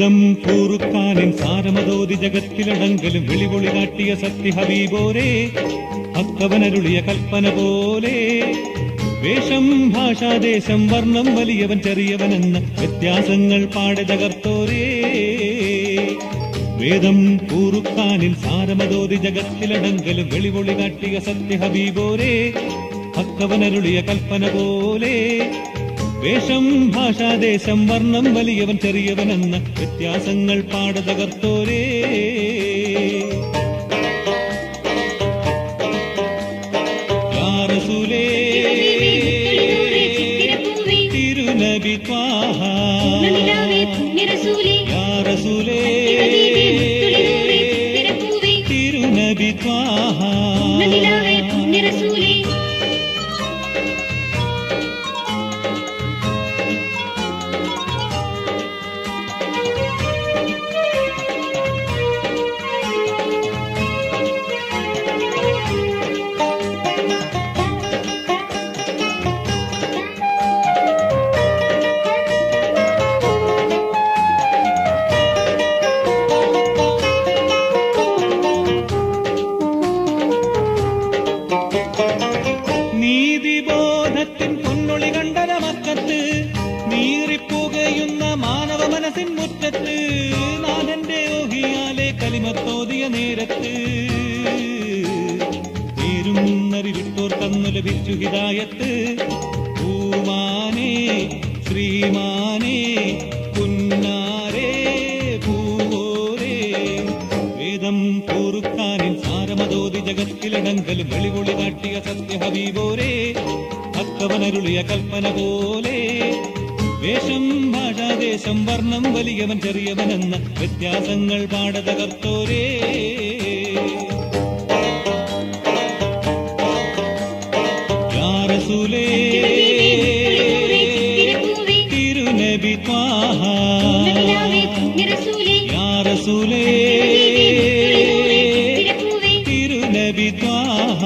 വേദം കൂറുക്കാനിൻ സാരമതോതി ജഗത്തിലടങ്കലും വെളിപൊളി കാട്ടിയ സത്യ ഹബീബോരേ ഭക്തവനരുളിയ കൽപ്പന പോലെ വേഷം ഭാഷാദേശം വർണ്ണം വലിയവൻ ചെറിയവനെന്ന വ്യത്യാസങ്ങൾ പാടെ തകർത്തോരേ വേദം കൂറുക്കാനിൻ സാരമതോതി ജഗത്തിലടങ്കലും വെളിപൊളി കാട്ടിയ സത്യ ഹബീബോരേ ഭക്തവനരുളിയ കൽപ്പന പോലെ വേഷം ഭാഷാദേശം വർണ്ണം വലിയവൻ ചെറിയവനെന്ന വ്യത്യാസങ്ങൾ പാടെ തകർത്തോരേ യാ റസൂലേ, തിരുനബി ത്വാഹ. യാ റസൂലേ, തിരുനബി ത്വാഹ. നീതിബോധത്തിൻ പൊന്നൊളി കണ്ടന മക്കത്ത് നീറിപ്പുകയുന്ന മാനവ മനസ്സിൻ മുറ്റത്ത് നാഥന്റെ ഓഹിയാലെ കലിമത്തോതിയ നേരത്ത് തേരുന്നറിവിട്ടോർ തന്നു ലഭിച്ചു ഹിതായത്ത് പൂമാനേ ശ്രീമാനേ പുന്നാരേ പൂവോരേ വേദം കൂറുക്കാനിൻ സാരമതോതി ജഗത്തിലടങ്കലും വെളിപൊളി കാട്ടിയ സത്യ ഹബീബോരേ ഭക്തവനരുളിയ കൽപ്പന പോലെ വേഷം ഭാഷാദേശം വർണ്ണം വലിയവൻ ചെറിയവനെന്ന വ്യത്യാസങ്ങൾ പാട തകർത്തോരേ യാ റസൂലേ, തിരുനബി ത്വാഹ. യാ റസൂലേ, തിരുനബി ത്വാഹ.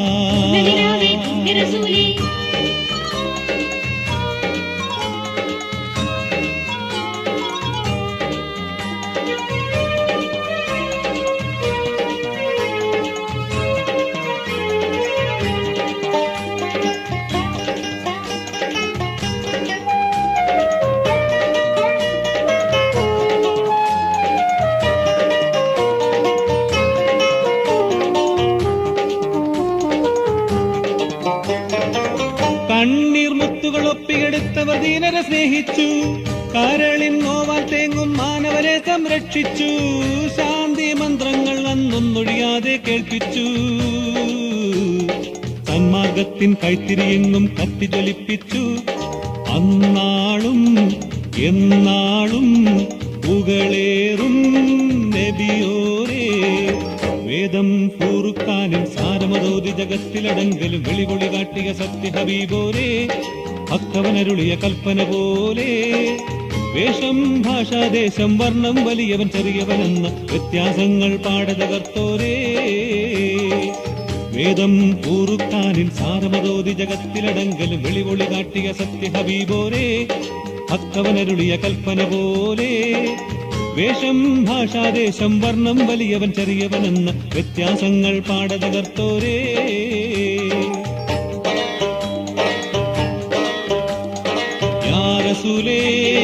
കണ്ണീർ മുത്തുകൾ ഒപ്പിയെടുത്തവർ ദീനരെ സ്നേഹിച്ചു കരളിൻ നോവാൽ തേങ്ങും മാനവരെ സംരക്ഷിച്ചു ശാന്തി മന്ത്രങ്ങൾ അന്നൊന്നൊഴിയാതെ കേൾപ്പിച്ചു സന്മാർഗത്തിൻ കൈത്തിരിയെങ്ങും കത്തിജ്വലിപ്പിച്ചു അന്നാളും എന്നാളും പുകളേറും നബിയോരേ വേദം കൂറുക്കാനും സാരമതോതി ജഗത്തിലടങ്കലും വെളിപൊളി കാട്ടിയ സത്യ ഹബീബോരേ ഭക്തവനരുളിയ കൽപ്പന പോലെ വേഷം ഭാഷാദേശം വർണ്ണം വലിയവൻ ചെറിയവനെന്ന വ്യത്യാസങ്ങൾ പാടെ തകർത്തോരേ വേദം കൂറുക്കാനിൻ സാരമതോതി ജഗത്തിലടങ്കലും വെളിപൊളി കാട്ടിയ സത്യ ഹബീബോരേ ഭക്തവനരുളിയ കൽപ്പന പോലെ വേഷം ഭാഷാദേശം വർണ്ണം വലിയവൻ ചെറിയവനെന്ന വ്യത്യാസങ്ങൾ പാട തകർത്തോരേ യാ റസൂലേ,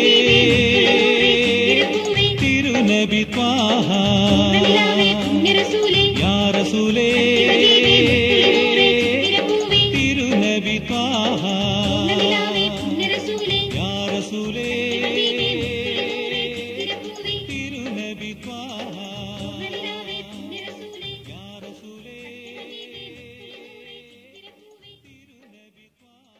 തിരുനബി ത്വാഹ. യാ റസൂലേ, തിരുനബി ത്വാഹ. യാ റസൂലേ, തിരുനബി ത്വാഹ. യാ റസൂലേ, തിരുനബി ത്വാഹ.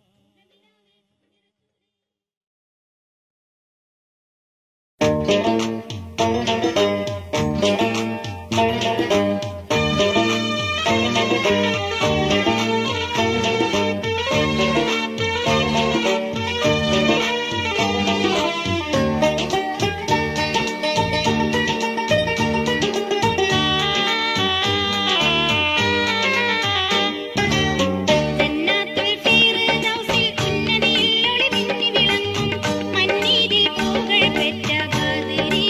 ജന്നാത്തുൽ ഫിർദൗസിൽ ഉന്നതിയിൽ ഒളിമിന്നി വിളങ്ങും മന്നീതിൽ പൂകൾ പെറ്റ ഖാദിരി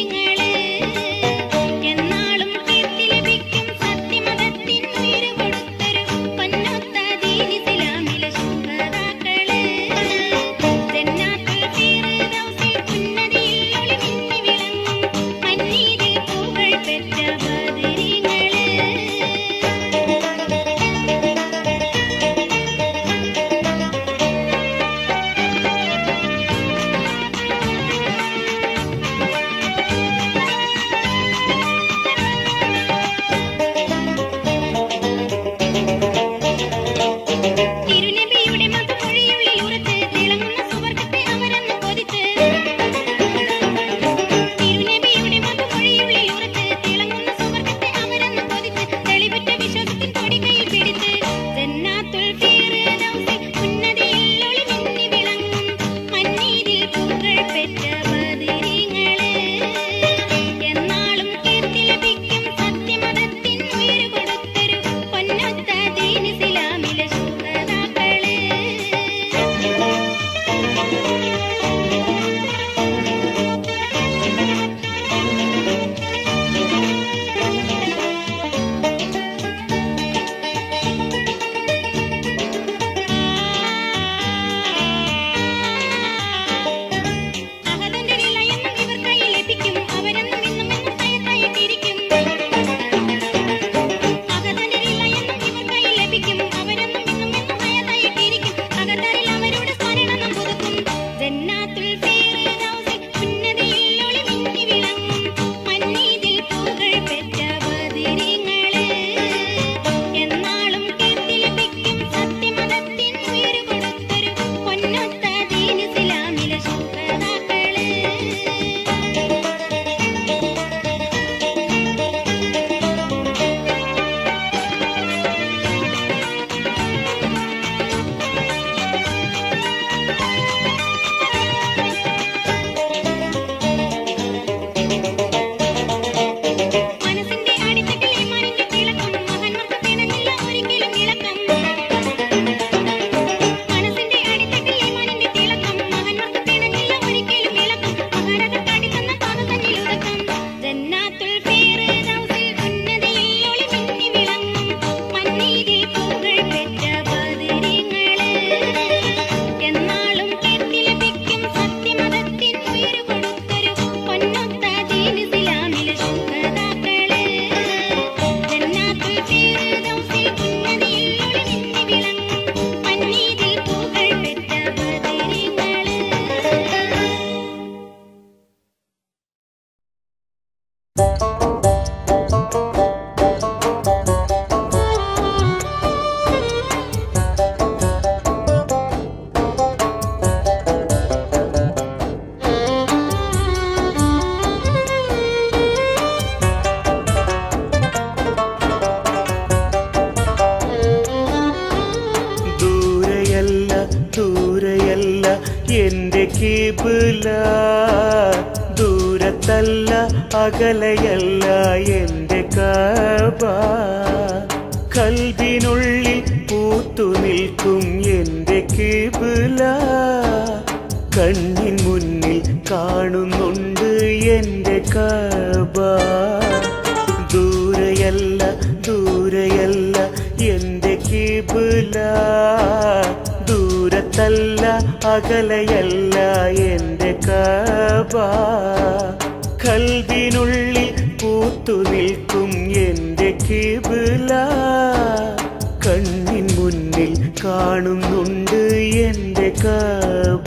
എന്റെ കിബില ദൂരത്തല്ല അകലയല്ല എന്റെ കബ കൽവിനുള്ളിൽ പൂത്തു നിൽക്കും എന്റെ കിബില കണ്ണിൻ മുന്നിൽ കാണുന്നുണ്ട് എന്റെ കബ ദൂരയല്ല ദൂരയല്ല എന്റെ കിബില ദൂരത്തല്ല അകലയല്ല എന്റെ കബ കൽവിനുള്ളിൽ പൂത്തു നിൽക്കും എന്റെ കിബില കണ്ണിൻ മുന്നിൽ കാണുന്നുണ്ട് എന്റെ കബ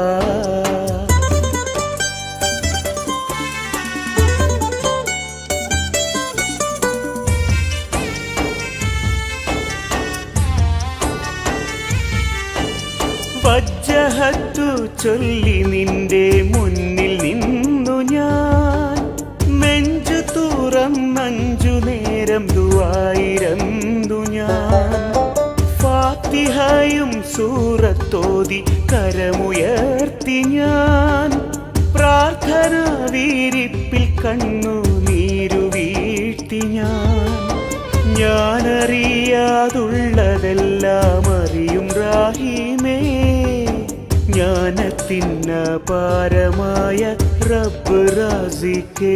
വജ്ജഹത്തു ചൊല്ലി നിന്റെ മുന്നിൽ നിന്നു ഞാൻ നെഞ്ചു തുറന്നഞ്ചു നേരം ദുവായിരന്തു ഞാൻ ഫാത്തിഹയും സൂറത്തോതി കരമുയർത്തി ഞാൻ പ്രാർത്ഥന വീരിപ്പിൽ കണ്ണു നീരു വീഴ്ത്തി ഞാൻ ഞാനറിയാതുള്ളതെല്ലാം അറിയും റാഹിമേ ജ്ഞാനത്തിന്ന പാരമായ റബ്ബ് റാസിക്കേ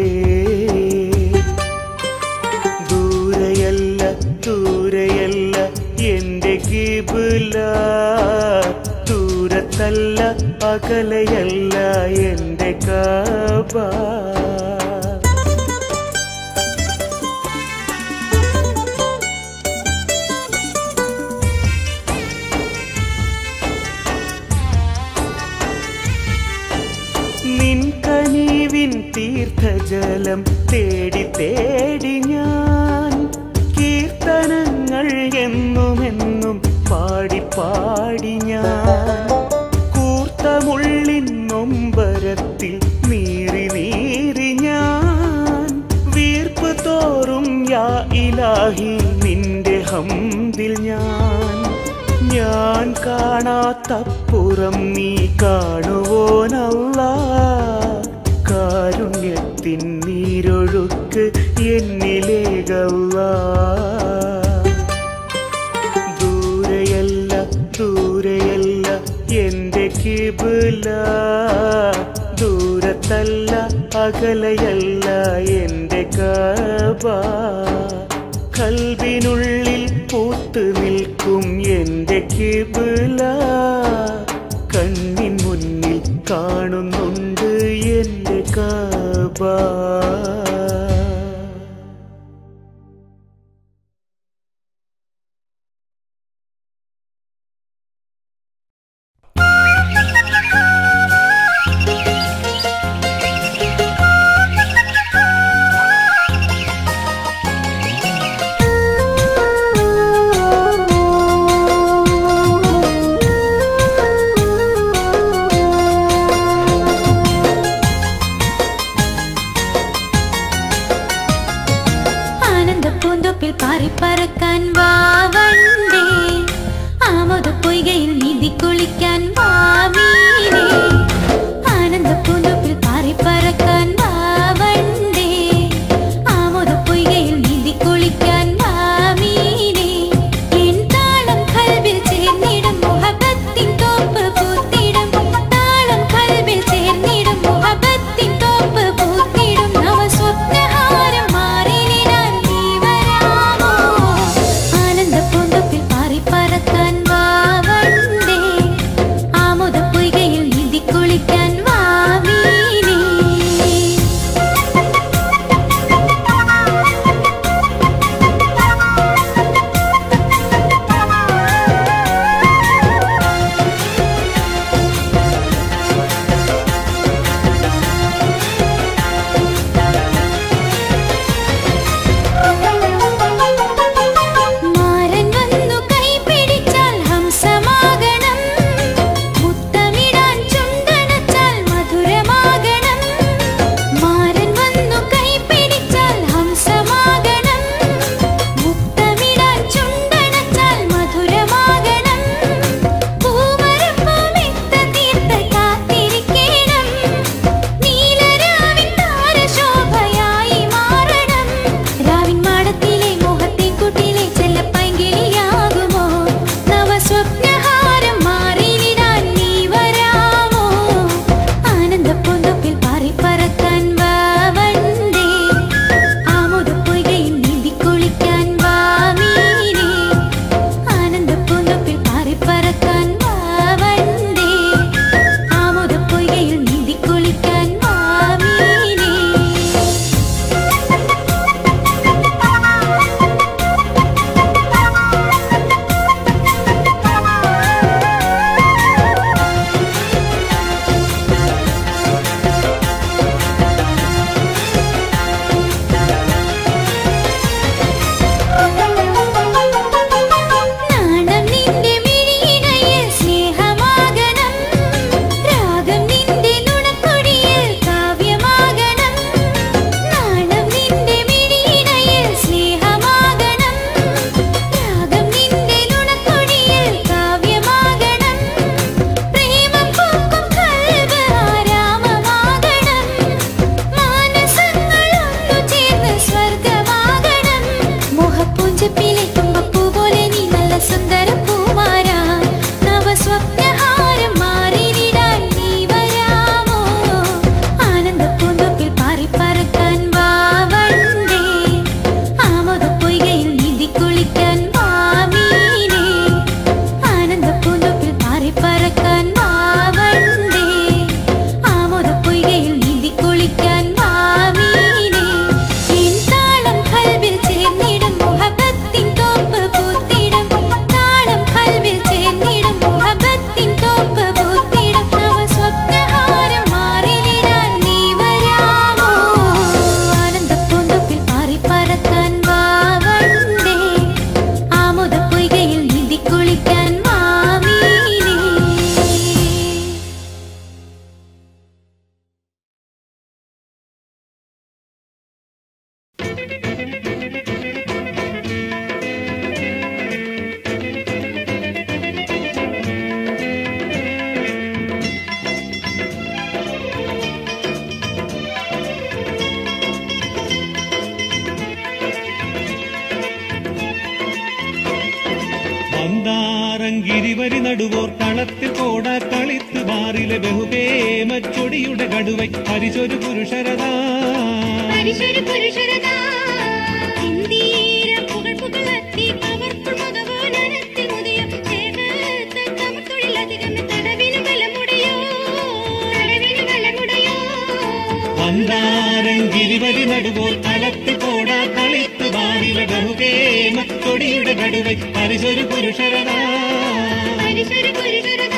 ദൂരയല്ല ദൂരയല്ല എന്റെ കിബില ദൂരത്തല്ല അകലയല്ല എന്റെ കബ നിൻ കനീവിൻ തീർത്ഥജലം തേടി തേടി ഞാൻ കീർത്തനങ്ങൾ എന്നുമെന്നും പാടി പാടി ഞാൻ കൂർത്ത മുള്ളിൻ നൊമ്പരത്തിൽ നീറി നീറി ഞാൻ വീർപ്പ് തോറും യാ ഇലാഹി നിന്റെ ഹംദിൽ ഞാൻ ഞാൻ കാണാത്തപ്പുറം നീ കാണുവോനല്ല കാരുണ്യത്തിൻ നീരൊഴുക്ക് എന്നിലേകല്ല ദൂരയല്ല ദൂരയല്ല എന്റെ കിബില ദൂരത്തല്ല അകലയല്ല എന്റെ കബ കൽവിനുള്ളിൽ പൂത്ത് നിൽക്കും എന്റെ കിബില കണ്ണിൻ മുന്നിൽ കാണുന്നുണ്ട് എന്റെ കബ ും പന്താറങ്കിരിവരി നടുവോർ കളത്തിൽ കോട കളിത്ത് ബാറിലെ ബഹുപേമച്ചൊടിയുടെ കടുവൈ പരിചൊരു പുരുഷരതാ പരിശൊരു പുരുഷരതാ ഇന്ദീര പുകൾ പുകളത്തി പവർക്കുൾ മകവോ നനത്തിൽ മുതിയോ ചേർത്ത് തമത്തൊഴിലധികം തടവിന് ബലമുടയോ തടവിന് ബലമുടയോ പന്താരങ്കിരിവരി നടുവോർ കളത്തിൽ കോട കളിത്ത് ബാറിലെ ബഹുപേമച്ചൊടിയുടെ കടുവൈ പരിചൊരു പുരുഷരതാ പരിശൊരു പുരുഷരതാ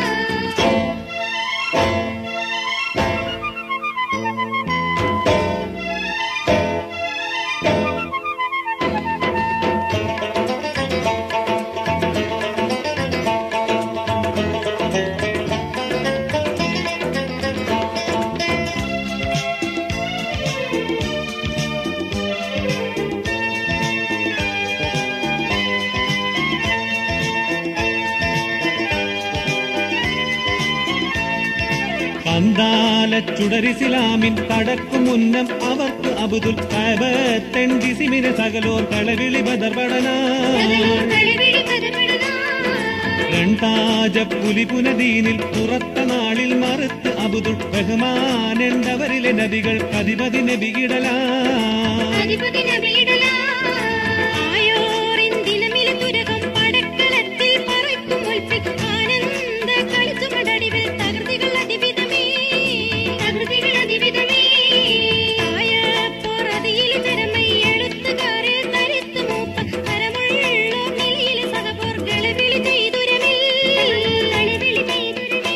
പന്താല ചുടരിസിലാമിൻ കടക്കു മുന്നം അവർക്ക് അബുദുൽ തെണ്ടിസിമിന് സകലോർ കളവിളി ബദർപടന കളിവിളി പദപടനാ രണ്ടാജ പുലി പുനദീനിൽ പുറത്ത നാളിൽ മറുത്ത് അബുദുൽ ബഹുമാനെണ്ടവരിലെ നദികൾ അധിപതി നബികിടലാ അധിപതി നബിയിടലാ ആയോറിൻ ദിനമിലെ തുരകം പടക്കളത്തിൽ പറയ്ക്കും മുൽപ്പിൽ ആനന്ദ കളിച്ചുമടടിവിൽ തകൃതികൾ അതിവിധമേ തകൃതികൾ അതിവിധമേ ആയപ്പോറതിയിൽ ചരമൈ എഴുത്തുകാരിൽ തരിത്തു മൂപ്പ കരമുള്ളോ നിലയിൽ സഹപോർ കളവിളി ചെയ്തുരമിൽ കളവിളി ചെയ്തുരമിൽ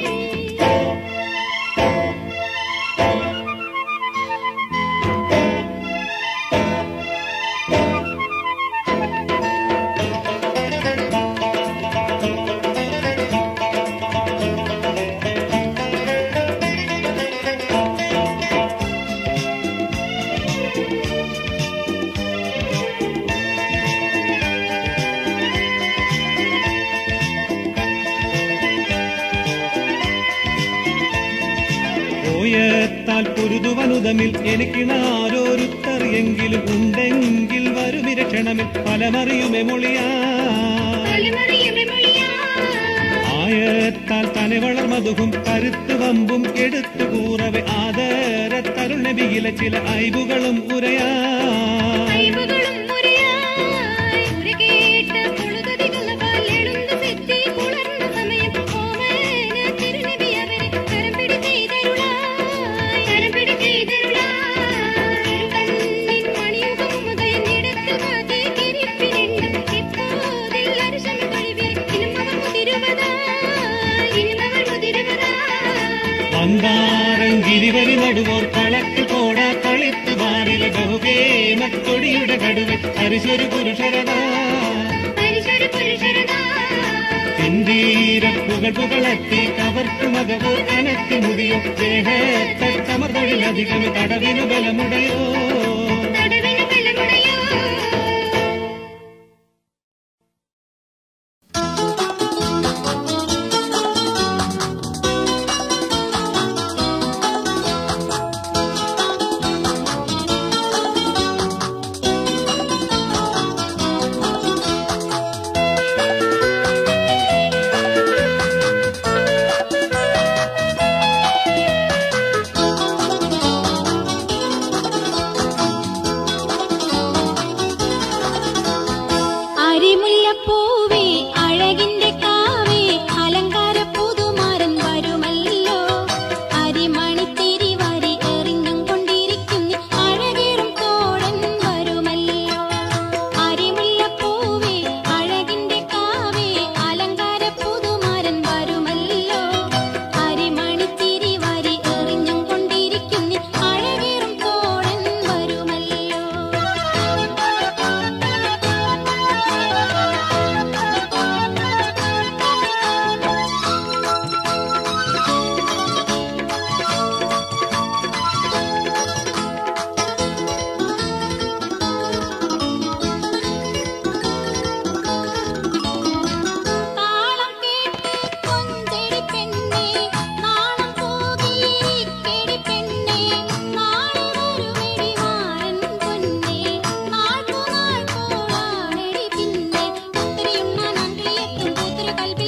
പോയത്താൽ പൊരുതുവനുതമിൽ എനിക്കിണാരോരുത്തറിയെങ്കിലും ഉണ്ടെങ്കിൽ വരുമിരക്ഷണമിൽ ഫലമറിയുമെ മൊളിയാ തലമുറയുമെ മൊഴിയാ ആയത്താൽ തലവളർ മധുവും കരുത്ത് വമ്പും എടുത്തു കൂറവെ ആദര തരുണബിയിലെ ചില ഐബുകളും ഉരയാ കൈവുകളും മുറിയായി ഉരകേട്ട പൊളുതതികളവാൽ എഴുந்து സെറ്റി പുലർന്ന സമയം ഓമന തിരുനബി അവരെ കരം പിടിച്ചെയ്തരുളായി കരം പിടിച്ചെയ്തരുളായി കണ്ണിൻ മണിയുഗമുദയനിടത്ത് മാതേ കിരിപ്പിനുണ്ട് ഇപ്പോതിൽ അരിശം കഴിവിൽ ഇനും അവർ മുതിരുവതായി ഇനും അവർ മുതിരുവതായി പന്താരം ഗിരിവരി നടുവോർ കളക്ക് കോട കളിത്ത് ബാറിലെ ബഹുകേമക്കൊടിയുടെ കടുവ അരിശൊരു പുരുഷരതാ പരിശൊരു പുരുഷരതാ സിന്ദീര പുകൾ പുകളത്തി കവർക്കു മകവോ അനത്തി മുടിയോ ദേഹത്തെ കമർതൊഴിലധികം തടവിനു ബലമുടയോ തടവിന് ബലമുടയോ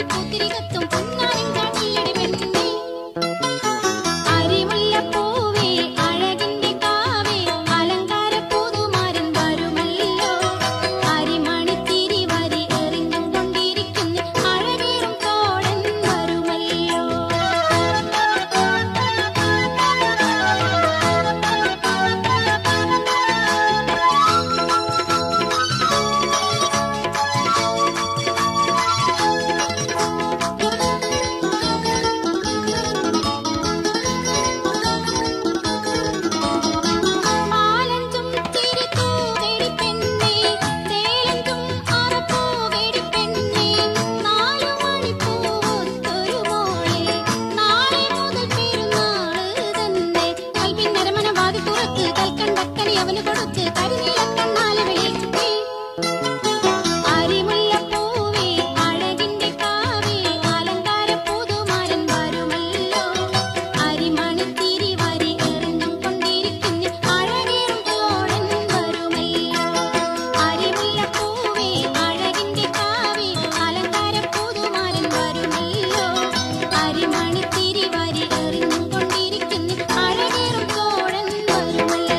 പൂത്തിരി കത്തും പൊന്നാരിൻ കാട്ടിലടി പെണ്ണേ അരിമുല്ലപ്പൂവേ അഴകിന്റെ കാവേ അലങ്കാര പൂതുമാരൻ വരുമല്ലോ അരിമണിത്തിരി വരി എറിഞ്ഞും കൊണ്ടിരിക്കുന്ന അഴകേറും തോഴൻ വരുമല്ലോ ആലഞ്ചും തിരിതൂവേടി പെണ്ണേ തേലഞ്ചും അറപ്പൂവേടി പെണ്ണേ നാലു മണിപ്പൂവൊത്തൊരു മോളെ നാളെ മുതൽ പെരുന്നാള് തന്നെ കൽവിന്നരമന വാതി തുറക്ക് കൽക്കണ്ടക്കണി അവന് കൊടുക്ക് കരിനീലക്കണ്ണാലെ വിളിച്ചേ അരിമുല്ലപ്പൂവേ അഴകിന്റെ കാവേ അലങ്കാര പൂതുമാരൻ വരുമല്ലോ അരിമണിത്തിരി വരി എറിഞ്ഞും കൊണ്ടിരിക്കുന്ന അഴകേറും തോഴൻ വരുമല്ലോ അരിമുല്ലപ്പൂവേ അഴകിന്റെ കാവേ അലങ്കാര പൂതുമാരൻ വരുമല്ലോ അരിമണിത്തിരി വരി എറിഞ്ഞും കൊണ്ടിരിക്കുന്ന അഴകേറും തോഴൻ വരുമല്ലോ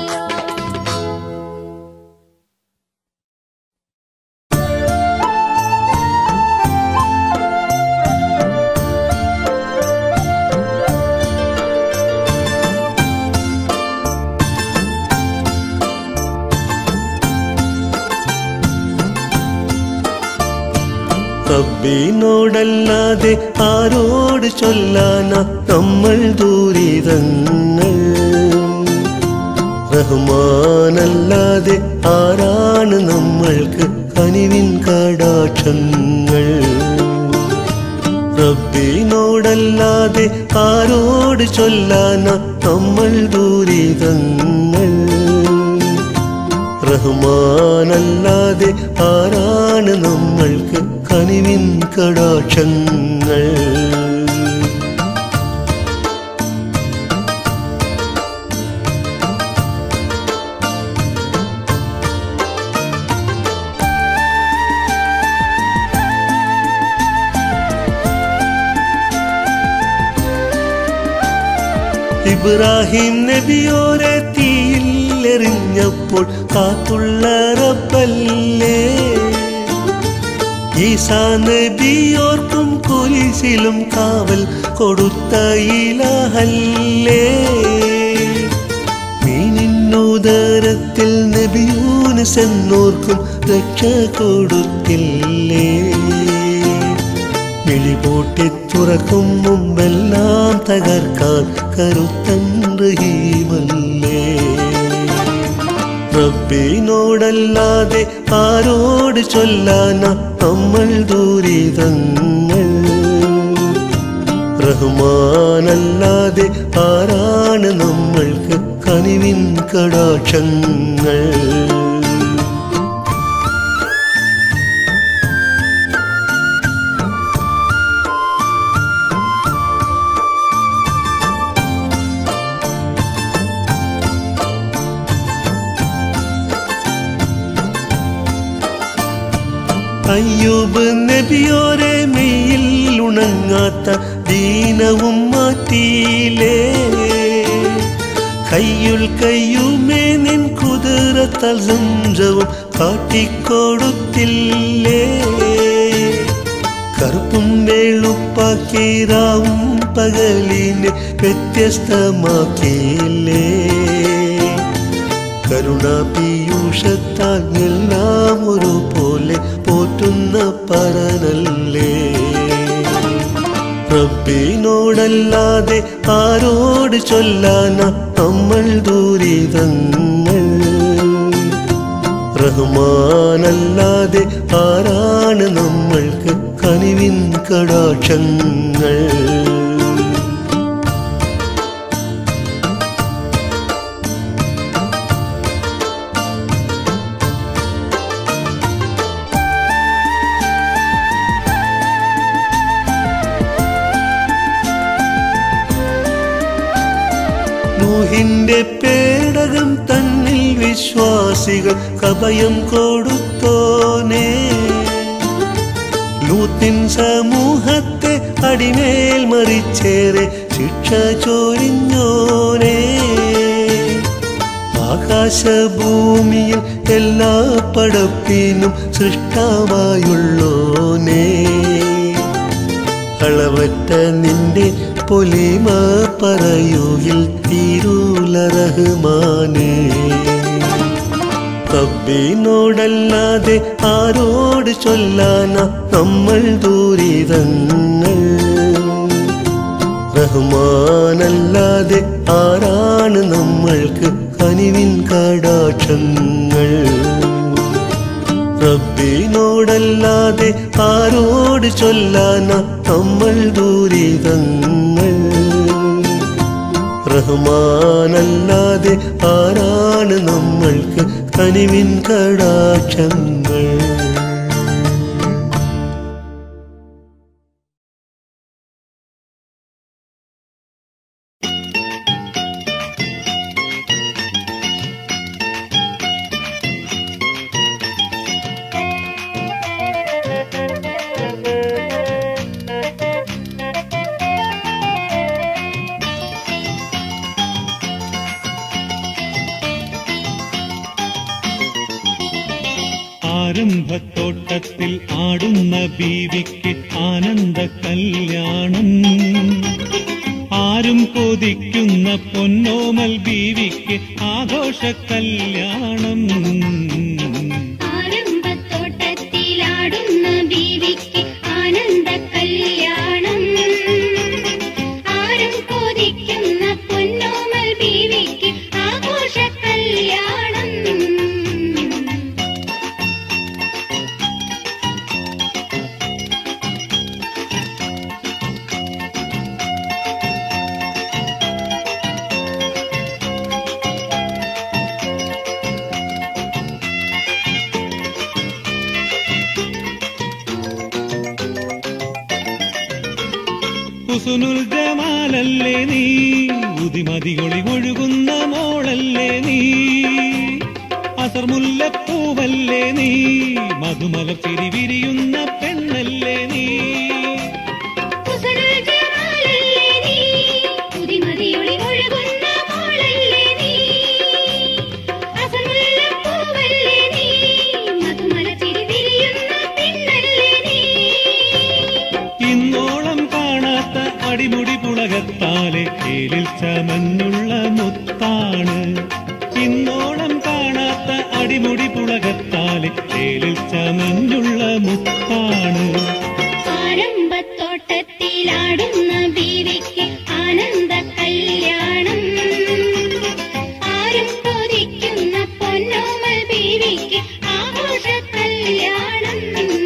റബ്ബിനോടല്ലാതെ ആരോട് ചൊല്ലാന നമ്മൾ ദൂരിതങ്ങൾ റഹ്മാനല്ലാതെ ആരാണ് നമ്മൾക്ക് കനിവിൻ കടാക്ഷങ്ങൾ റബ്ബിനോടല്ലാതെ ആരോട് ചൊല്ലാന നമ്മൾ ദൂരിതങ്ങൾ റഹ്മാനല്ലാതെ ആരാണ് നമ്മൾക്ക് കനിവിൻ കടാക്ഷങ്ങൾ ഇബ്രാഹിം നബിയോരെ തീയിലെറിഞ്ഞപ്പോൾ കാത്തുള്ള റബ്ബല്ലേ ഈസാ നബിയോർക്കും കുരിശിലും കാവൽ കൊടുത്ത ഇലഹല്ലേ മീനിന്നുദരത്തിൽ നബിയൂനസ് എന്നോർക്കും രക്ഷ കൊടുത്തില്ലേ മിഴിപൂട്ടി തുറക്കും മുമ്പെല്ലാം തകർക്കാൻ കരുത്തൻ റഹീമല്ലേ റബ്ബിനോടല്ലാതെ ആരോട് ചൊല്ലാന നമ്മൾ ദൂരിതങ്ങൾ റഹ്മാനല്ലാതെ ആരാണ് നമ്മൾക്ക് കനിവിൻ കടാക്ഷങ്ങൾ അയ്യൂബ് നബിയോരെ മെയ്യിൽ ഉണങ്ങാത്ത ദീനവും മാറ്റിയിലേ കയ്യുൽ കയ്യുമേ നിൻ കുതിരത്താൽ സംജവും കാട്ടിക്കൊടുത്തില്ലേ കറുപ്പും വെളുപ്പാക്കിരാവും പകലിനെ വ്യത്യസ്തമാക്കിയില്ലേ കരുണാപീയൂഷത്താൽ എല്ലാം ഒരുപോലെ പോറ്റുന്ന പരനല്ലേ റബ്ബിനോടല്ലാതെ ആരോട് ചൊല്ലാന നമ്മൾ ദൂരിതങ്ങൾ റഹ്മാനല്ലാതെ ആരാണ് നമ്മൾക്ക് കനിവിൻ കടാക്ഷങ്ങൾ നൂഹിന്റെ പേടകം തന്നിൽ വിശ്വാസികൾ കഭയം കൊടുത്തോനേ ലൂത്തിൻ സമൂഹത്തെ അടിമേൽ മറിച്ചേറെ ശിക്ഷ ചോരിഞ്ഞോനേ ആകാശഭൂമിയിൽ എല്ലാ പടപ്പിനും സൃഷ്ടാവായുള്ളോനേ അളവറ്റ നിന്റെ പൊലിമ പറയുകിൽ തീരൂല റഹ്മാനേ റബ്ബിനോടല്ലാതെ ആരോട് ചൊല്ലാന നമ്മൾ ദൂരിതങ്ങൾ റഹ്മാനല്ലാതെ ആരാണ് നമ്മൾക്ക് കനിവിൻ കടാക്ഷങ്ങൾ റബ്ബിനോടല്ലാതെ ആരോട് ചൊല്ലാന നമ്മൾ ദൂരിതങ്ങൾ റഹ്മാനല്ലാതെ ആരാണ് നമ്മൾക്ക് കനിവിൻ കടാക്ഷങ്ങൾ ആരംഭത്തോട്ടത്തിൽ ആടുന്ന ബീവിക്ക് ആനന്ദ കല്യാണം ആരും കൊതിക്കുന്ന പൊന്നോമൽ ബീവിക്ക് ആഘോഷ കല്യാണം ആരംഭത്തോട്ടത്തിലാടുന്ന ബീവിക്ക് ആനന്ദ കല്യാണം ആരും കൊതിക്കുന്ന പൊന്നോമൽ ബീവിക്ക് ആഘോഷ കല്യാണം ഹുസുനുൽ ജമാലല്ലേ നീ ഉതിമതികൊളി ഒഴുകുന്ന മോളല്ലേ നീ അസർമുല്ലപ്പൂവല്ലേ നീ മധുമല ചിരി വിരിയുന്ന പെണ്ണല്ലേ നീ കുസലുൽ ജമാലല്ലേ നീ പുതിമതിയൊളി ഒഴുകുന്ന മോളല്ലേ നീ അസമുല്ലപ്പൂവല്ലേ നീ മധുമല ചിരി വിരിയുന്ന പെണ്ണല്ലേ നീ ഇന്നോളം കാണാത്ത അടിമുടി പുളകത്താലെ ഏലിൽ ചമഞ്ഞുള്ള മുത്താണ് ഇന്നോളം കാണാത്ത അടിമുടി പുളകത്താലെ ഏലിൽ ചമഞ്ഞുള്ള മുത്താണ് ആരംഭത്തോട്ടത്തിലാടുന്ന ബീവിക്ക് ആനന്ദ കല്യാണം ആരും കൊതിക്കുന്ന പൊന്നോമൽ ബീവിക്ക് ആഘോഷ കല്യാണം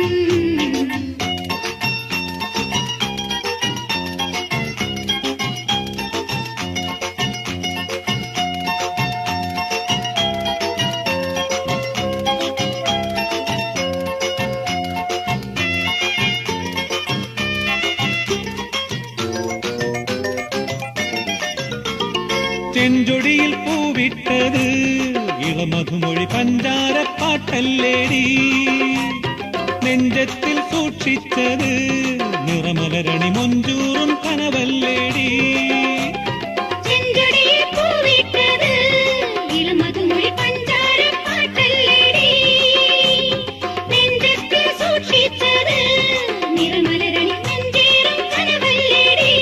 ചെഞ്ചൊടിയിൽ പൂവിട്ടത് ഇളമധുമൊഴി പഞ്ചാരപ്പാട്ടല്ലേടി നെഞ്ചത്തിൽ സൂക്ഷിച്ചത് നിറമലരണി മൊഞ്ചൂറും കനവല്ലേടി ചെഞ്ചൊടിയിൽ പൂവിട്ടത് ഇളമധുമൊഴി പഞ്ചാരപ്പാട്ടല്ലേടി നെഞ്ചത്തിൽ സൂക്ഷിച്ചത് നിറമലരണി മഞ്ചേറും കനവല്ലേടി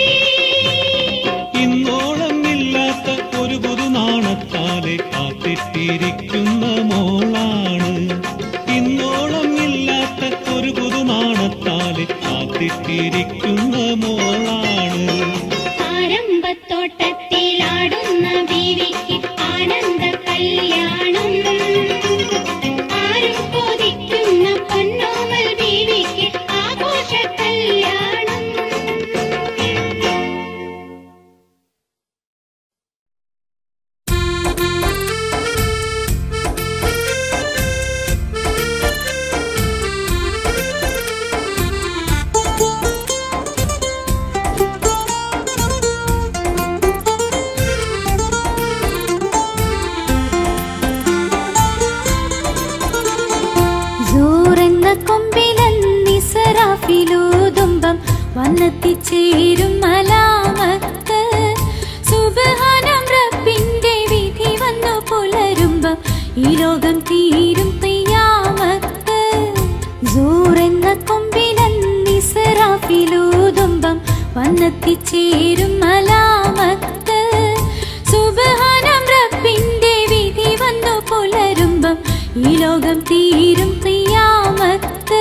ഇന്നോളം ഇല്ലാത്ത ഒരു പുതുനാണത്താലെ കാത്തിട്ടിരിക്കുന്ന മോളാണ് ഇന്നോളം ഇല്ലാത്ത ഒരു പുതുനാണത്താലെ കാത്തിട്ടിരിക്കുന്ന മോളാണ് ആരംഭത്തോട്ടത്തിലാടുന്ന ബീവിക്ക് ആനന്ദ കല്യാണം ആരും കൊതിക്കുന്ന പൊന്നോമൽ ബീവിക്ക് ആഘോഷ കല്യാണം Thank you. വന്നെത്തിച്ചേരും മലാമത്ത് സുബഹാനം റബ്ബിന്റെ വിധി വന്നു പുലരുമ്പം ഈ ലോകം തീരും തിയാമത്ത് സൂറെന്ന കൊമ്പിലെന്നിസറാഫിലൂതുമ്പം വന്നെത്തിച്ചേരും മലാമത്ത് സുബഹാനം റബ്ബിന്റെ വിധി വന്നു പുലരുമ്പം ഈ ലോകം തീരും തിയാമത്ത്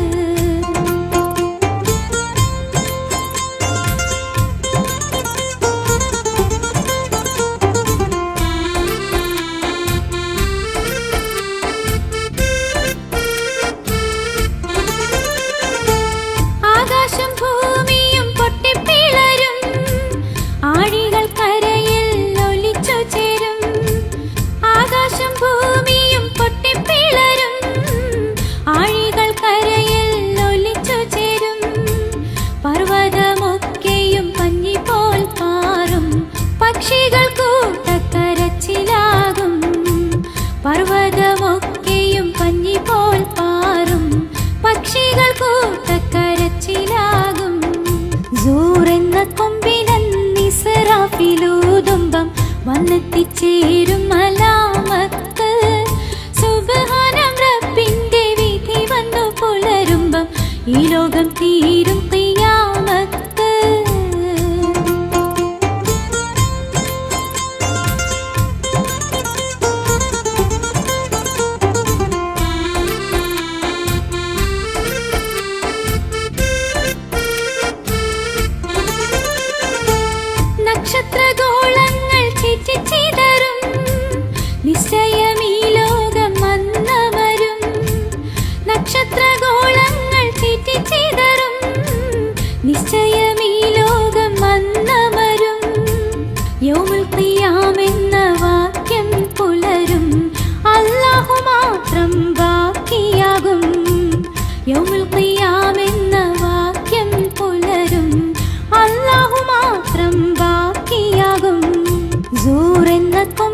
ആകാശം ഭൂമിയും പൊട്ടിപ്പിളരും ആഴികൾ കരയിൽ ഒലിച്ചു ചേരും ആകാശം ഭൂമിയും പൊട്ടിപ്പിളരും ആഴികൾ കരയിൽ ഒലിച്ചു ചേരും പർവ്വതമൊക്കെയും പഞ്ഞി പോൽ പാറും പക്ഷികൾ കൂട്ടക്കരച്ചിലാകും പർവ്വതമൊക്കെയും പഞ്ഞി പോൽ പാറും പക്ഷികൾ കൂട്ടക്കരച്ചിലാകും സൂറെന്ന കൊമ്പിലെന്നിസറാഫിലൂതുമ്പം വന്നെത്തിച്ചേരും മലാമത്ത് സുബഹാനം റബ്ബിന്റെ വിധി വന്നു പുലരുമ്പം ഈ ലോകം തീരും തിയാമത്ത് നക്ഷത്രഗോളങ്ങൾ ചിറ്റിച്ചിതറും നിശ്ചയം ഈ ലോകം വന്നവരും നക്ഷത്രഗോളങ്ങൾ ചിറ്റിച്ചിതറും നിശ്ചയം ഈ ലോകം വന്നവരും യൗമുൽ ഖിയാമെന്ന വാക്യം പുലരും അല്ലാഹു മാത്രം ബാക്കിയാകും യൗമുൽ ഖിയാമെന്ന വാക്യം പുലരും അല്ലാഹു മാത്രം ബാക്കിയാകും സൂറെന്ന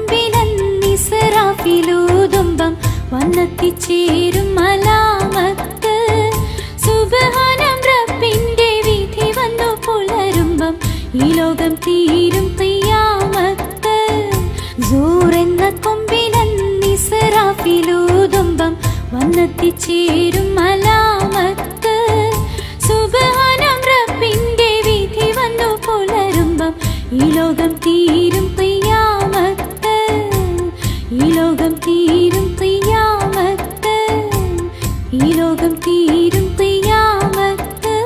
കൊമ്പിലെന്നിസറാഫിലൂതുമ്പം വന്നെത്തിച്ചേരും മലാമത്ത് സുബഹാനം റബ്ബിന്റെ വിധി വന്നു പുലരുമ്പം ഈ ലോകം തീരും തിയാമത്ത് സൂറെന്ന കൊമ്പിലെന്നിസറാഫിലൂതുമ്പം വന്നെത്തിച്ചേരും മലാമത്ത് സുബഹാനം റബ്ബിന്റെ വിധി വന്നു പുലരുമ്പം ഈ ലോകം തീരും തിയാമത്ത് ഈ ലോകം തീരും തിയാമത്ത് ഈ ലോകം തീരും തിയാമത്ത്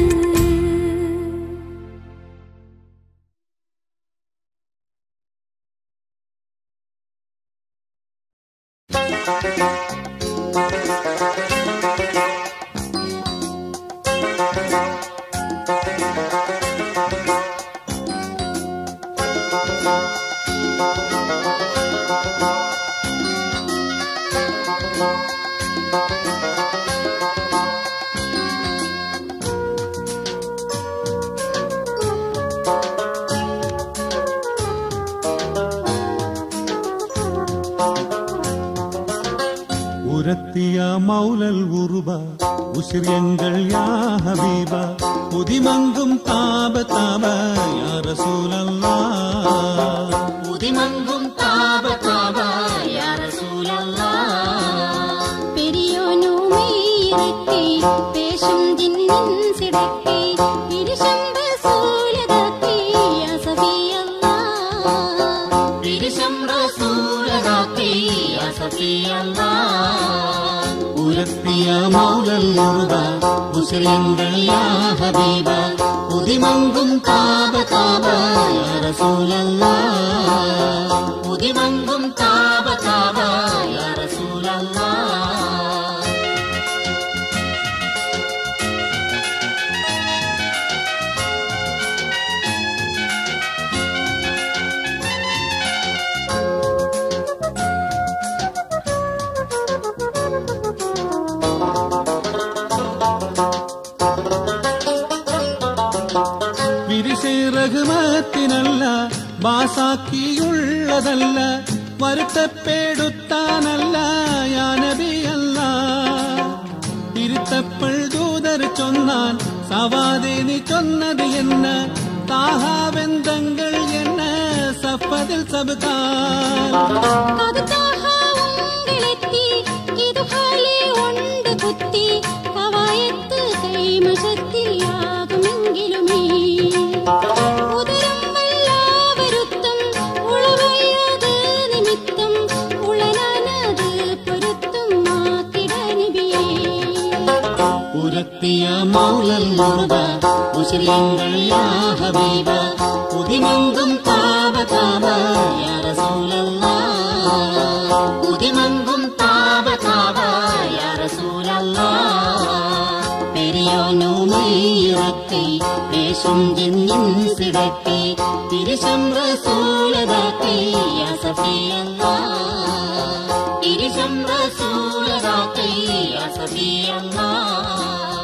ഉരത്തിയ മൗലൽ ഉറുബ ഉശ്രിയങ്ങൾ യാ ഹബീബ പുതിമങ്കും താപ താപ യാ റസൂലല്ലാ പുതിമങ്കും താപ താപ യാ റസൂലല്ലാ പെരിയോനുമീരക്കെ പേശും ജിന്നിൻ സിടക്കെ ഇരിശം റസൂലതാക്കി യാ സഫിയല്ലാ ഇരിശം റസൂലതാക്കി യാ സഫിയല്ലാ ഉരത്തിയ മൗലൽ ഉറുബ ഉശ്രിയങ്ങൾ യാ ഹബീബ പുതിമങ്കും താപ താപ യാ റസൂലല്ലാ പുതിമങ്കും താപ താപ യാ റസൂലല്ലാ വിരിശേ റഹ്മത്തിനല്ല ബാസാക്കിയുള്ളതല്ല വരുത്തപ്പെടുത്താനല്ല യാനബിയല്ല ഇരുത്തപ്പോൾ ദൂതർ ചൊല്ല ചൊന്നാൻ സവാദേ നീ ചൊന്നത് എന്ന് താഹാവെന്തങ്ങൾ എന്ന് സഫതിൽ സബുകാൻ അത് താഹാ ഉങ്കിലെത്തി ഇത് ഹാലെ ഉണ്ട് കുത്തി കവായത്ത് കൈമശത്തിയാകുമെങ്കിലുമേ ഉദരം വല്ലാവരുത്തം ഉളവയത് നിമിത്തം ഉളനാനത് പൊരുത്തും മാക്കിടനിബിയേ ഉരത്തിയ മൗലൽ മുറുക മുസ്ലിങ്ങൾ യാ ഹബീബ ഉദിമങ്കും താപ താപ യാ റസൂലല്ലാഹ് ഉദിമങ്കും താപ താപ യാ റസൂലല്ലാഹ് പെരിയോനുമയിറക്കി ദേശം ജന്നിൻ സിടക്കി തിരിശം റസൂലതാക്കി യാ സഫിയല്ലാഹ് തിരിശം റസൂലതാക്കി യാ സഫിയല്ലാഹ്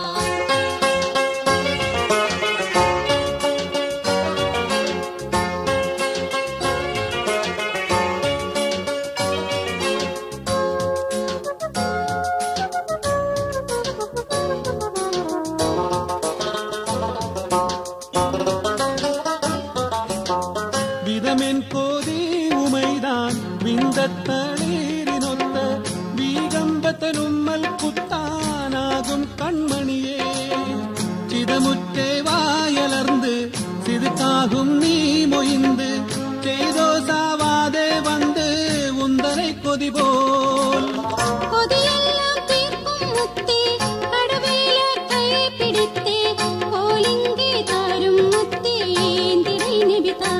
വിതമെൻ കോതി ഉമൈതാൻ വിന്തത്തളീരിനൊത്ത് വീകമ്പത്തനുമ്മൽ കുത്താനാകും കൺമണിയേ ചിതമുറ്റേ വായലർന്ന് സിതുക്കാകും നീ മൊയിந்து ചെയ്തോ സാവാതെ வந்து உந்தனை கொதி போல் കൊതിയെല്ലാം തീർക്കും മുത്തേ കടവേല കൈ പിടിത്തേ കോലിങ്കി താരും മുത്തേ ഏന്തിരൈ നബിതാ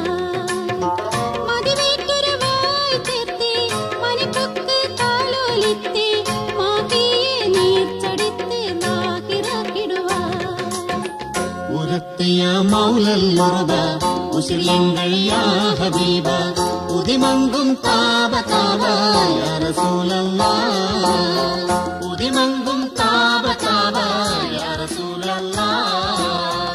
മതിവേറ്റൊരുവായി തീർത്തേ മണിപ്പൊക്ക് താലോലിത്തേ മാഹിയെ നീർച്ചടിത്ത് നാഹിറാക്കിടുവാ ഉരത്തിയ മൗലൽ മുറുക മുസ്ലിങ്ങൾ യാ ഹബീബ ഉദിമങ്കും താപ താപ യാ റസൂലല്ലാഹ് ഉദിമങ്കും താപ താപ യാ റസൂലല്ലാഹ്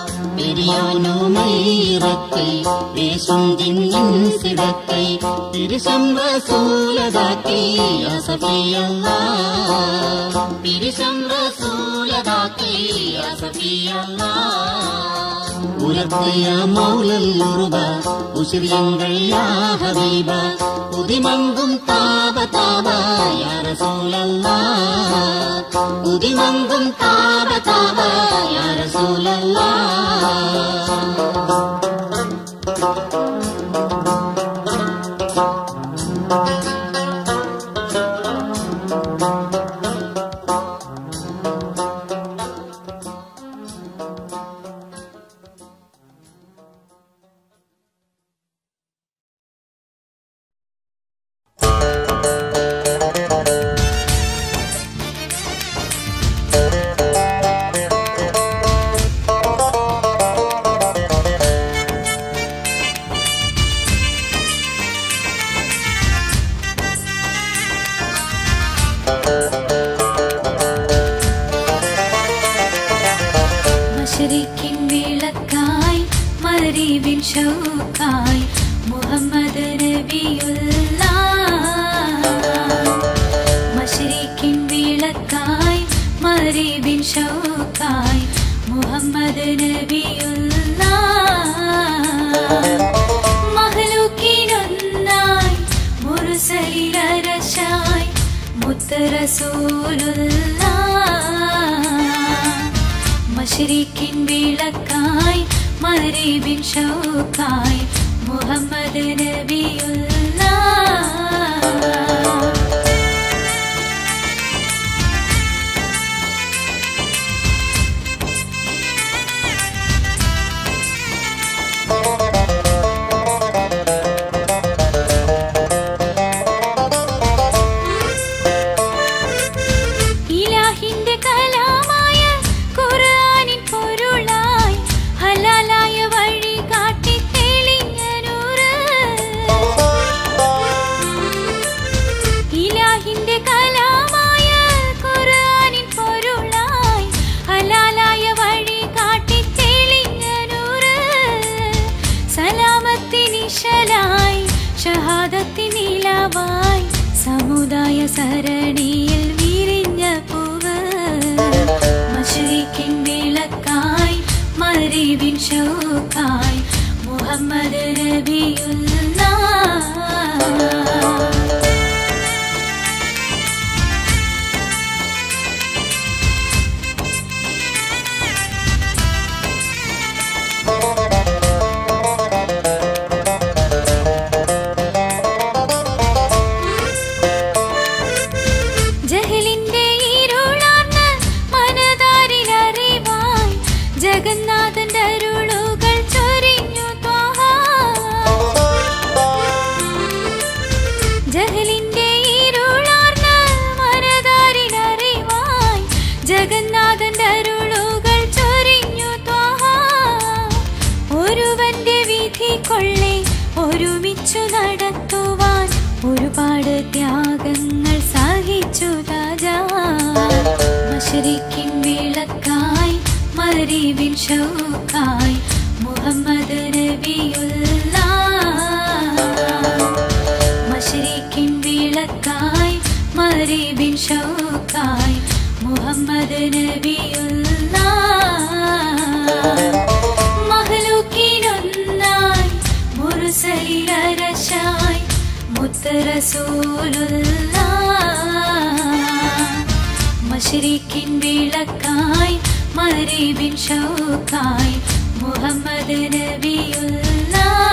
പെരിയോനുമയിറക്കി വേഷം ജിന്നിൻ സിടക്കി തിരിശം റസൂലതാക്കി യാ സഫിയല്ലാഹ് തിരിശം റസൂലതാക്കി യാ സഫിയല്ലാഹ് ഉയർത്തിയ മൗലൽ ഉറുബ മുസ്ലിങ്ങൾ യാ ഹബീബ ഉദിമങ്കും താപ താപ യാ റസൂലല്ലാഹ് ഉദിമങ്കും താപ താപ യാ റസൂലല്ലാഹ് മശരിക്കിൻ വിളക്കായി മരീബിൻ ഷൗക്കായി മുഹമ്മദ് നബിയുള്ള മശരിക്കിൻ വിളക്കായി മരീബിൻ ഷൗക്കായി മുഹമ്മദ് നബിയുള്ള മഹലൂക്കിനൊന്നായി മുറുസലിലരശായി മുത്തറസൂലുള്ള മഷരിക്കിൻ വിളക്കായി മരീബിൻ ഷൗക്കായി മുഹമ്മദ് നബിയുള്ള ഇലാഹിന്റെ കലാമായ ഖുർആനിൻ പൊരുളായി ഹലാലായ വഴി കാട്ടി തെളിഞ്ഞ നൂറ് ഇലാഹിന്റെ കലാമായ ഖുർആനിൻ പൊരുളായി ഹലാലായ വഴി കാട്ടി തെളിഞ്ഞ നൂറ് സലാമത്തിനിശലായി ഷഹാദത്തിനിലവായി സമുദായ സരണിയിൽ വിരിഞ്ഞ പൂവ് മഷരിക്കിൻ വിള മറിവിൻ ഷൗക്കായി മുഹമ്മദ് നബിയുള്ള ജഹലിന്റെ ഇരുളാർന്ന മനതാരിലറിവായി ജഗന്നാഥന്റെ അരുളുകൾ ചൊരിഞ്ഞു ത്വാഹ. ജഹലിന്റെ ഇരുളാർന്ന മനതാരിലറിവായി ജഗന്നാഥന്റെ അരുളുകൾ ചൊരിഞ്ഞു ത്വാഹ. ഒരുവന്റെ വിധി കൊള്ളെ ഒരുമിച്ചു നടത്തുവാൻ ഒരുപാട് ത്യാഗങ്ങൾ സഹിച്ചു രാജാ മഷരിക്കിൻ വിളക്കായി മരിവിൻ ഷൗക്കായി മുഹമ്മദ് നബിയുള്ള മഷരിക്കിൻ വിളക്കായി മരിവിൻ ഷൗക്കായി മുഹമ്മദ് നബിയുള്ള മഹ്ലൂക്കിനൊന്നായി മുറുസലിലരശായി മുത്തറസൂലുള്ള മഷരിക്കിൻ വിളക്കായി മരിബിൻ ഷൗക്കായി മുഹമ്മദ് നബിയുള്ള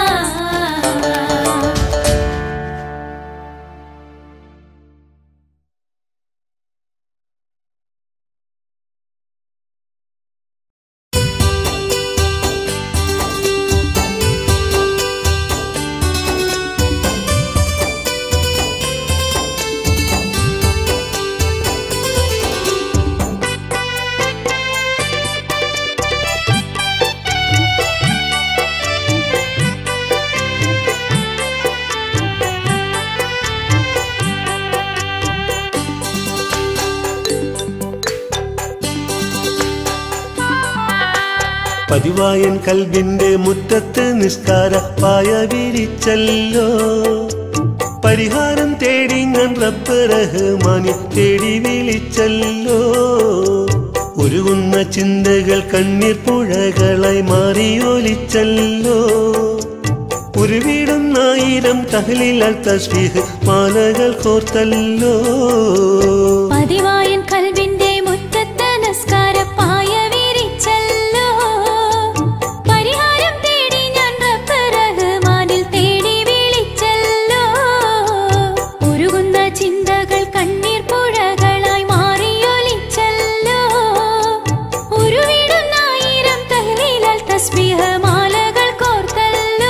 പതിവായൻ കൽബിന്റെ മുറ്റത്ത് നിസ്കാര പായ വിരിച്ചല്ലോ പരിഹാരം തേടി ഞാൻ റബ്ബ് റഹ്മാനെ തേടി വിളിച്ചല്ലോ ഉരുകുന്ന ചിന്തകൾ കണ്ണീർ പുഴകളായി മാറിയൊലിച്ചല്ലോ ഉരുവിടുന്നായിരം തഹലിൽ തസ്ബീഹ് മാലകൾ കോർത്തല്ലോ പതിവായൻ കൽവിന്റെ മുറ്റത്ത് നിസ്കാരപ്പായ വിരിച്ചല്ലോ പരിഹാരം തേടി ഞാൻ റബ്ബ് റഹ്മാനിൽ തേടി വിളിച്ചല്ലോ ഉരുകുന്ന ചിന്തകൾ കണ്ണീർ പുഴകളായി മാറിയൊലിച്ചല്ലോ ഉരുവിടുന്നായിരം തഹ്ലീലാൽ തസ്ബീഹ് മാലകൾ കോർത്തല്ലോ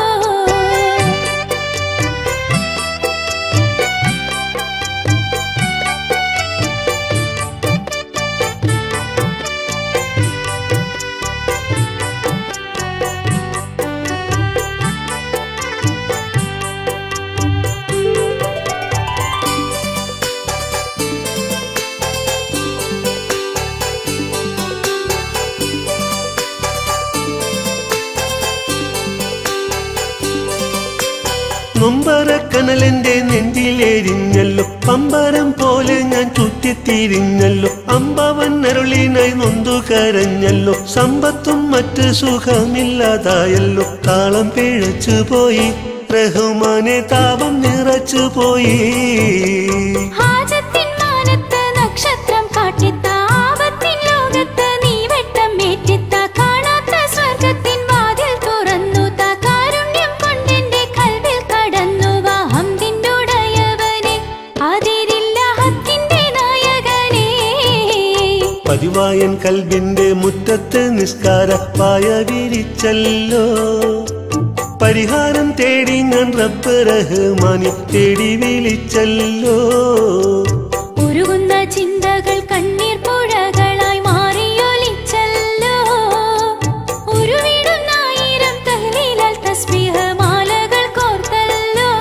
നൊമ്പരക്കനലെന്റെ നെഞ്ചിലെരിഞ്ഞല്ലോ പമ്പരം പോലെ ഞാൻ ചുറ്റിത്തിരിഞ്ഞല്ലോ അമ്പവൻ അരുളിനായി നൊന്തു കരഞ്ഞല്ലോ സമ്പത്തും മറ്റ് സുഖമില്ലാതായല്ലോ താളം പിഴച്ചു പോയി റഹ്മാനെ താപം നിറച്ചു പോയി ഹാജത്തിൻ മാനത്ത് നക്ഷത്രം കാട്ടിത്ത ആപത്തിൻ ലോകത്ത് നീ വെട്ടം ഏറ്റിത്ത കാണാത്ത സ്വർഗത്തിൻ വാതിൽ തുറന്നു താ കാരുണ്യം കൊണ്ടെന്റെ കൽവിൽ കടന്നു വാ ഹംദിന്റെ ഉടയവനെ അതിരില്ല ഹക്കിന്റെ നായകനെ പതിവായൻ കൽബിന്റെ മുറ്റത്ത് നിസ്കാര പായ വിരിച്ചല്ലോ പരിഹാരം തേടി ഞാൻ റബ്ബ് റഹ്മാനെ തേടി വിളിച്ചല്ലോ ഉരുകുന്ന ചിന്തകൾ കണ്ണീർ പുഴകളായി മാറിയൊലിച്ചല്ലോ ഉരുവിടുന്നായിരം തഹ്ലീലാൽ തസ്ബീഹ് മാലകൾ കോർത്തല്ലോ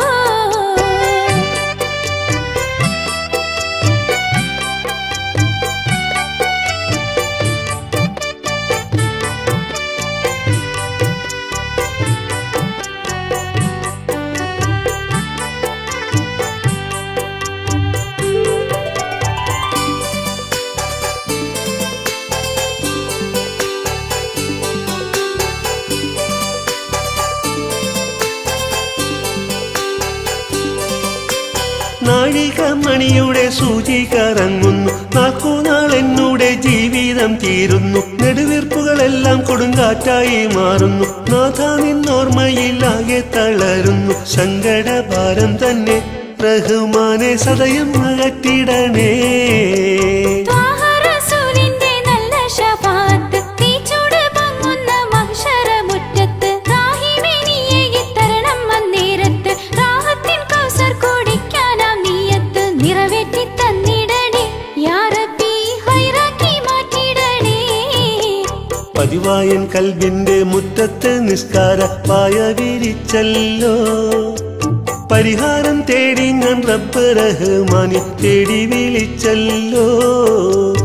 മണിയുടെ സൂചി കറങ്ങുന്നു നാൾക്കുനാൾ എന്നൂടെ ജീവിതം തീരുന്നു നെടുവീർപ്പുകളെല്ലാം കൊടുങ്കാറ്റായി മാറുന്നു നാഥ നിന്നോർമ്മയിലാകെ തളരുന്നു സങ്കടഭാരം തന്നെ റഹ്മാനെ സദയം അകറ്റിടണേ ത്വാഹ റസൂലിന്റെ നല്ല ശഫാഅത്ത് തീച്ചൂട് പൊങ്ങുന്ന മഹ്ശറമുറ്റത്ത് റാഹിമേ നീയെ ഇത്തരണം അന്നേരത്ത് റാഹത്തിൻ കൗസർ കുടിക്കാനാം നീയത്ത് നിറവേറ്റി തന്നിടണേ യാ റബ്ബി ഹൈറാക്കി മാറ്റിടണേ പതിവായൻ കൽബിന്റെ മുറ്റത്ത് നിസ്കാര പായ വിരിച്ചല്ലോ പരിഹാരം തേടി ഞാൻ റബ്ബ് റഹ്മാനി തേടി വിളിച്ചല്ലോ